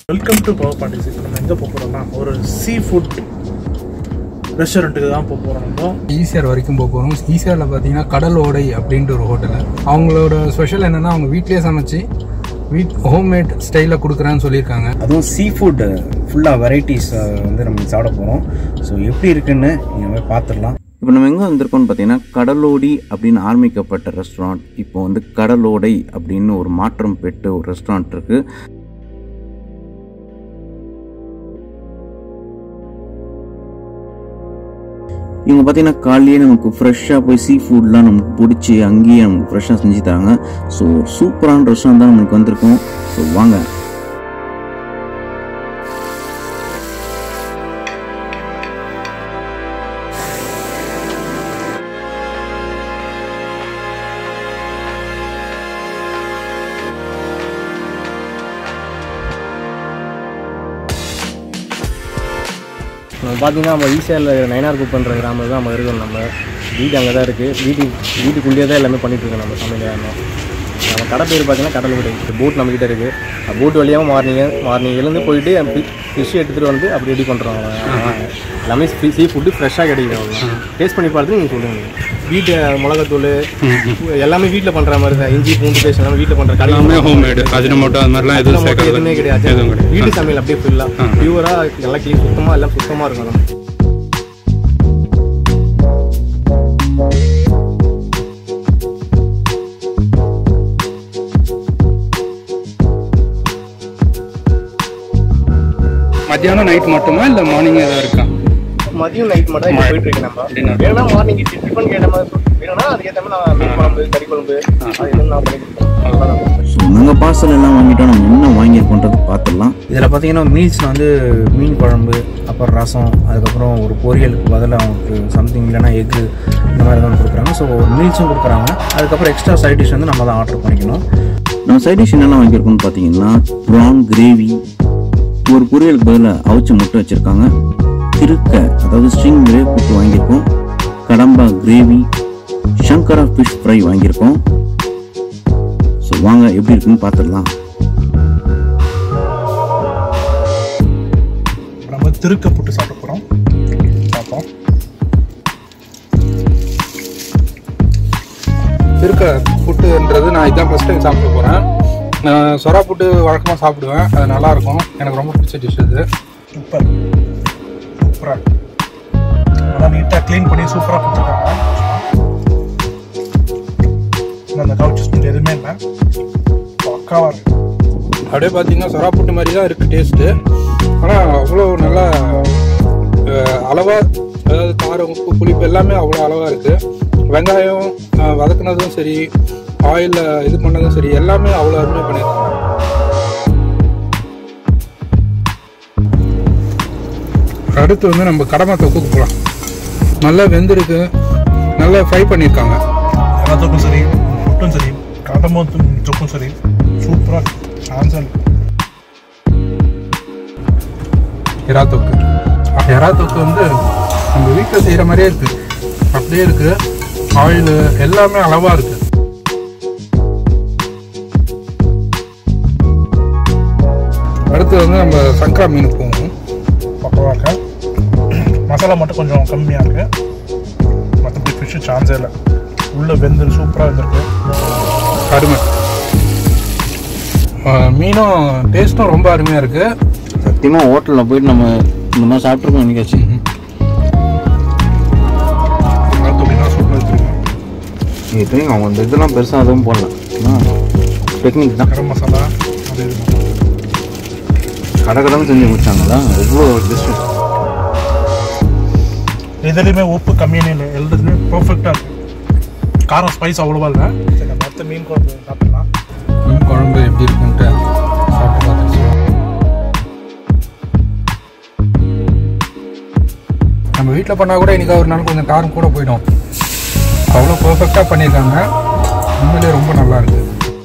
welcome to power parties இப்போ நம்ம எங்கே போக போகிறோம்னா ஒரு சீ ஃபுட் ரெஸ்டாரண்ட்டுக்கு தான் போக போகிறோம் நம்ம ஈசிஆர் வரைக்கும் போக போகிறோம் ஈசிஆரில் பார்த்தீங்கன்னா கடல் ஓடை அப்படின்ட்டு ஒரு ஹோட்டலு அவங்களோட ஸ்பெஷல் என்னென்னா அவங்க வீட்லேயே சமைச்சு வீட் ஹோம்மேட் ஸ்டைலில் கொடுக்குறேன்னு சொல்லியிருக்காங்க அதுவும் சீ ஃபுட் ஃபுல்லாக வெரைட்டிஸ் வந்து நம்ம சாப்பிட போகிறோம் ஸோ எப்படி இருக்குன்னு நீங்கள் போய் பார்த்துடலாம் இப்போ நம்ம எங்கே வந்திருக்கோம்னு பார்த்தீங்கன்னா கடலோடி அப்படின்னு ஆரம்பிக்கப்பட்ட ரெஸ்டாரண்ட் இப்போ வந்து கடலோடை அப்படின்னு ஒரு மாற்றம் பெற்று ஒரு ரெஸ்டாரண்ட் இருக்குது இவங்க பார்த்தீங்கன்னா காலையிலே நமக்கு ஃப்ரெஷ்ஷாக போய் சீ ஃபுட்லாம் நமக்கு பிடிச்சி அங்கேயே நமக்கு ஃப்ரெஷ்ஷாக செஞ்சு தராங்க ஸோ சூப்பரான ரெஸ்டாரண்ட் தான் நமக்கு வந்திருக்கோம் ஸோ வாங்க நம்ம பார்த்தீங்கன்னா நம்ம ஈஸியாக நயனார் குப்பன்ற கிராமத்தில் தான் நம்ம இருக்கோம் நம்ம வீடு அங்கே தான் இருக்குது வீட்டு வீட்டுக்குள்ளேயே தான் எல்லாமே பண்ணிட்டு இருக்கோம் நம்ம சமையல் எல்லாமே நம்ம கடை பேர் பார்த்தீங்கன்னா கடல் வீடு போட் நம்மக்கிட்ட இருக்குது போட் வழியாகவும் மார்னிங் மார்னிங் எழுந்து போயிட்டு ஃபிஷ் எடுத்துகிட்டு வந்து அப்படி ரெடி பண்ணுறோம் எல்லாமே சீ ஃபுட்டு ஃப்ரெஷ்ஷாக கிடைக்கும் அவ்வளோ டேஸ்ட் பண்ணி பார்த்துட்டு நீங்கள் சொல்லுங்கள் வீட்டு மிளகாத்தூள் எல்லாமே வீட்டில் பண்ணுற மாதிரி தான் இஞ்சி பூண்டு பேஸ்ட் எல்லாமே வீட்டில் பண்ணுற கடை ஹோம்மேடு அஜினமோட்டோ அது மாதிரிலாம் அதுல மட்டும் எதுவுமே கிடையாது வீட்டு சமையல் அப்படியே ஃபுல்லாக பியூராக நல்லா க்ளீன் சுத்தமாக எல்லாம் சுத்தமாக இருக்கும் நம்ம மத்தியானம் நைட் மட்டுமா இல்லை மார்னிங் ஏதாவது இருக்கா மதியம் நைட் மட்டும் தான் போயிட்டு இருக்கு நம்ம வேணும்னா மார்னிங் டிஃபன் கேட்ட மாதிரி வேணும்னா அதுக்கேற்ற மாதிரி நான் மீன் குழம்பு கறி குழம்பு அது எதுவும் நான் பண்ணி கொடுப்பேன் அவ்வளோதான் ஸோ நாங்கள் பார்சல் எல்லாம் வாங்கிட்டோம் நம்ம என்ன வாங்கியிருக்கோன்றது பார்த்துடலாம் இதில் பார்த்தீங்கன்னா மீல்ஸில் வந்து மீன் குழம்பு அப்புறம் ரசம் அதுக்கப்புறம் ஒரு பொரியலுக்கு பதிலாக அவங்களுக்கு சம்திங் இல்லைன்னா எக்கு இந்த மாதிரி தான் கொடுக்குறாங்க ஸோ ஒரு மீல்ஸும் கொடுக்குறாங்க அதுக்கப்புறம் எக்ஸ்ட்ரா சைட் டிஷ் வந்து நம்ம தான் ஆர்டர் பண்ணிக்கணும் நம்ம சைட் டிஷ் என்னெல்லாம் வாங்கியிருக்கோம்னு பார்த்தீங்கன்னா ப்ரான் கிரேவி ஒரு பொரியலுக்கு பதிலாக அவிச்ச முட்டை வச்சுருக்காங்க திருக்க அதாவது ஸ்ட்ரிங் கிரே கூட்டு வாங்கியிருக்கோம் கடம்பா கிரேவி சங்கரா ஃபிஷ் ஃப்ரை வாங்கியிருக்கோம் ஸோ வாங்க எப்படி இருக்குன்னு பார்த்துடலாம் இப்ப நம்ம திருக்க புட்டு சாப்பிட போகிறோம் பார்ப்போம் இருக்க புட்டுன்றது நான் இதான் ஃபஸ்ட் டைம் சாப்பிட போகிறேன் நான் சொரா புட்டு வழக்கமாக சாப்பிடுவேன் அது நல்லா இருக்கும் எனக்கு ரொம்ப பிடிச்ச டிஷ் அது சூப்பர் சூப்பராக நல்லா நீட்டாக க்ளீன் பண்ணி சூப்பராக கொடுத்துருக்காங்க இன்னும் அந்த கவுச்சு ஸ்மெல் எதுவுமே இல்லை பக்காவாக இருக்கு அப்படியே பார்த்தீங்கன்னா சொரா புட்டு மாதிரி தான் இருக்குது டேஸ்ட்டு ஆனால் அவ்வளோ நல்லா அளவாக அதாவது காரம் உப்பு புளிப்பு எல்லாமே அவ்வளோ அளவாக இருக்குது வெங்காயம் அஹ், வதக்குனதும் சரி ஆயிலில் இது பண்ணதும் சரி எல்லாமே அவ்வளோ அருமையாக பண்ணியிருக்காங்க அடுத்து வந்து நம்ம கடமை தொக்குக்கு போகலாம் நல்லா வெந்திருக்கு நல்லா ஃப்ரை பண்ணியிருக்காங்க எல்லாத்துக்கும் சரி ஃபுட்டும் சரி காட்டமும் தொக்கும் சரி சூப்பராக ஆன்சர் எறா தொக்கு எறா தொக்கு வந்து நம்ம வீட்டில் செய்கிற மாதிரியே இருக்கு அப்படியே இருக்கு ஆயில் எல்லாமே அளவாக இருக்கு அடுத்து வந்து நம்ம சங்கரா மீன் போவோம் பக்கவாக இருக்கு மசாலா மட்டும் கொஞ்சம் கம்மியாக இருக்கு மற்றபடி ஃபிஷ்ஷு சான்ஸே இல்லை உள்ளே வெந்து சூப்பராக வெந்திருக்கு அருமை ஆஹ் மீனும் டேஸ்ட்டும் ரொம்ப அருமையாக இருக்கு சத்தியமாக ஹோட்டலில் போயிட்டு நம்ம இந்த மாதிரி சாப்பிட்ருக்கோம் என்னைக்காச்சும் தொழிலாக சூப்பராக வச்சுருக்கேன் இது அவங்க இந்த இதெல்லாம் பெருசாக அதுவும் போடல டெக்னிக் தான் கரம் மசாலா அது இது கடை கடன் செஞ்சு முடிச்சாங்களா எவ்வளோ டிஸ்டன்ஸ் எதுலேயுமே உப்பு கம்மியான இல்லை எல்லாத்துலேயுமே பர்ஃபெக்டாக இருக்கு காரம் ஸ்பைஸ் அவ்வளோவா இல்லை சரி நம்ம மற்ற மீன் குழம்பு சாப்பிடலாம் மீன் குழம்பு எப்படி இருக்குன்ட்டு சாப்பிட்டு பார்த்துட்டு நம்ம வீட்டில் பண்ணால் கூட இன்னைக்கு ஒரு நாள் கொஞ்சம் காரம் கூட போயிடும் அவ்வளோ பர்ஃபெக்டாக பண்ணியிருக்காங்க உண்மையிலே ரொம்ப நல்லா இருக்கு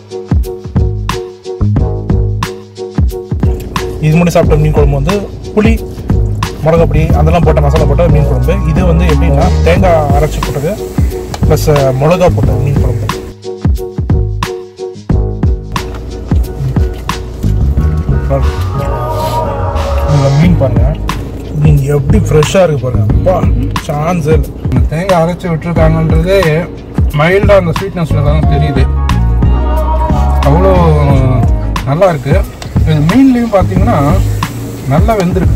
இது முன்னாடி சாப்பிட்ட மீன் குழம்பு வந்து புளி மிளகாப்பொடி அதெல்லாம் போட்ட மசாலா போட்ட மீன் குழம்பு இது வந்து எப்படின்னா தேங்காய் அரைச்சி போட்டது ப்ளஸ் மிளகா போட்ட மீன் குழம்பு சூப்பர் மீன் பாருங்க மீன் எப்படி ஃப்ரெஷ்ஷாக இருக்கு பாருங்க அப்பா சான்ஸ் இல்லை இந்த தேங்காய் அரைச்சி விட்டுருக்காங்கன்றதே மைல்டாக அந்த ஸ்வீட்னஸில் தான் தெரியுது அவ்வளோ நல்லா இருக்கு இது மீன்லேயும் பார்த்தீங்கன்னா நல்லா வெந்திருக்கு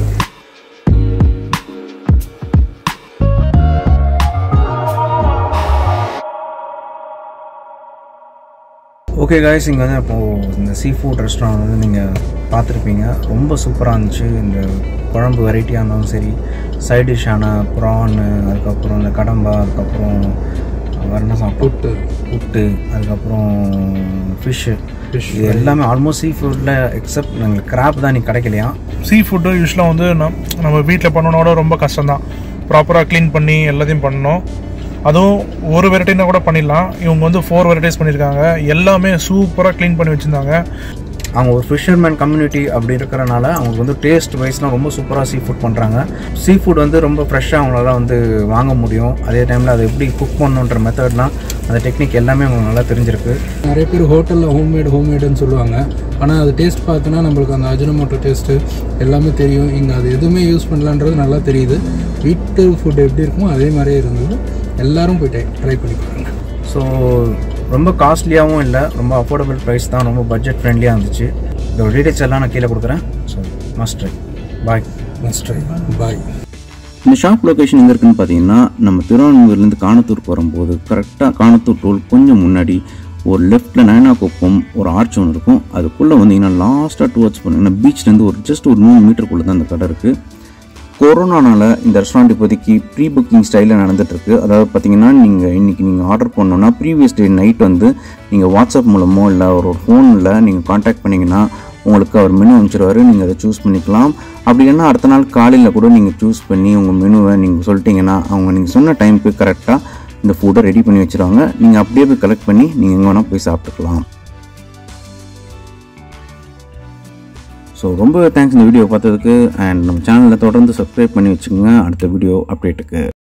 ஓகே காய்ஸ் இங்கே வந்து இப்போது இந்த சீ ஃபுட் ரெஸ்டாரண்ட் வந்து நீங்கள் பார்த்துருப்பீங்க ரொம்ப சூப்பராக இருந்துச்சு இந்த குழம்பு வெரைட்டியாக இருந்தாலும் சரி சைட் டிஷ்ஷான ப்ரானு அதுக்கப்புறம் இந்த கடம்பா அதுக்கப்புறம் வேறு என்ன சாப்பிட்டு புட்டு புட்டு அதுக்கப்புறம் ஃபிஷ்ஷு இது எல்லாமே ஆல்மோஸ்ட் சீ ஃபுட்டில் எக்ஸப்ட் எங்களுக்கு கிராப் தான் நீ கிடைக்கலையா சீ ஃபுட்டு யூஸ்வலாக வந்து நம் நம்ம வீட்டில் பண்ணனோட ரொம்ப கஷ்டம்தான் ப்ராப்பராக க்ளீன் பண்ணி எல்லாத்தையும் பண்ணணும் அதுவும் ஒரு வெரைட்டினா கூட பண்ணிடலாம் இவங்க வந்து ஃபோர் வெரைட்டிஸ் பண்ணியிருக்காங்க எல்லாமே சூப்பராக க்ளீன் பண்ணி வச்சுருந்தாங்க அவங்க ஒரு ஃபிஷர்மேன் கம்யூனிட்டி அப்படி இருக்கிறனால அவங்களுக்கு வந்து டேஸ்ட் வைஸ்லாம் ரொம்ப சூப்பராக சீ ஃபுட் பண்ணுறாங்க சீ ஃபுட் வந்து ரொம்ப ஃப்ரெஷ்ஷாக அவங்களால வந்து வாங்க முடியும் அதே டைமில் அதை எப்படி குக் பண்ணுன்ற மெத்தட்லாம் அந்த டெக்னிக் எல்லாமே அவங்களுக்கு நல்லா தெரிஞ்சிருக்கு நிறைய பேர் ஹோட்டலில் ஹோம்மேட் ஹோம்மேடுன்னு சொல்லுவாங்க ஆனால் அது டேஸ்ட் பார்த்தோன்னா நம்மளுக்கு அந்த அஜினமோட்டோ டேஸ்ட்டு எல்லாமே தெரியும் இங்கே அது எதுவுமே யூஸ் பண்ணலான்றது நல்லா தெரியுது வீட்டு ஃபுட் எப்படி இருக்குமோ அதே மாதிரியே இருந்தது எல்லாரும் போயிட்டு ட்ரை பண்ணி பாருங்க ஸோ ரொம்ப காஸ்ட்லியாகவும் இல்லை ரொம்ப அஃபோர்டபுள் ப்ரைஸ் தான் ரொம்ப பட்ஜெட் ஃப்ரெண்ட்லியாக இருந்துச்சு இதோட டீட்டெயில்ஸ் எல்லாம் நான் கீழே கொடுக்குறேன் so must try bye must try bye இந்த ஷாப் லொக்கேஷன் எங்கே இருக்குன்னு பார்த்தீங்கன்னா நம்ம திருவான்மூர்லேருந்து காணத்தூருக்கு வரும்போது கரெக்டாக காணத்தூர் டோல் கொஞ்சம் முன்னாடி ஒரு லெஃப்ட்டில் நயனாக்குப்பம் ஒரு ஆர்ச் ஒன்று இருக்கும் அதுக்குள்ளே வந்தீங்கன்னா லாஸ்ட்டாக டுவர்ட்ஸ் போனீங்கன்னா பீச்லேருந்து ஒரு ஜஸ்ட் ஒரு நூறு மீட்டருக்குள்ளே தான் அந்த கடை இருக்குது கொரோனானால இந்த ரெஸ்டாரண்ட் இப்போதைக்கு ப்ரீ புக்கிங் ஸ்டைலில் நடந்துட்டுருக்கு அதாவது பார்த்தீங்கன்னா நீங்கள் இன்றைக்கி நீங்கள் ஆர்டர் பண்ணோன்னா ப்ரீவியஸ் டே நைட் வந்து நீங்கள் வாட்ஸ்அப் மூலமோ இல்லை ஒரு ஃபோனில் நீங்கள் காண்டாக்ட் பண்ணிங்கன்னா உங்களுக்கு அவர் மெனு அனுப்பிச்சிருவாரு நீங்கள் அதை சூஸ் பண்ணிக்கலாம் அப்படி இல்லைன்னா அடுத்த நாள் காலையில் கூட நீங்கள் சூஸ் பண்ணி உங்கள் மெனுவை நீங்கள் சொல்லிட்டீங்கன்னா அவங்க நீங்கள் சொன்ன டைமுக்கு கரெக்டாக இந்த ஃபுட்டை ரெடி பண்ணி வச்சுருவாங்க நீங்கள் அப்படியே போய் கலெக்ட் பண்ணி நீங்கள் எங்கே வேணால் போய் சாப்பிட்டுக்கலாம் ஸோ ரொம்ப தேங்க்ஸ் இந்த வீடியோ பார்த்ததுக்கு அண்ட் நம்ம சேனலில் தொடர்ந்து சப்ஸ்கிரைப் பண்ணி வச்சுக்கோங்க அடுத்த வீடியோ அப்டேட்டுக்கு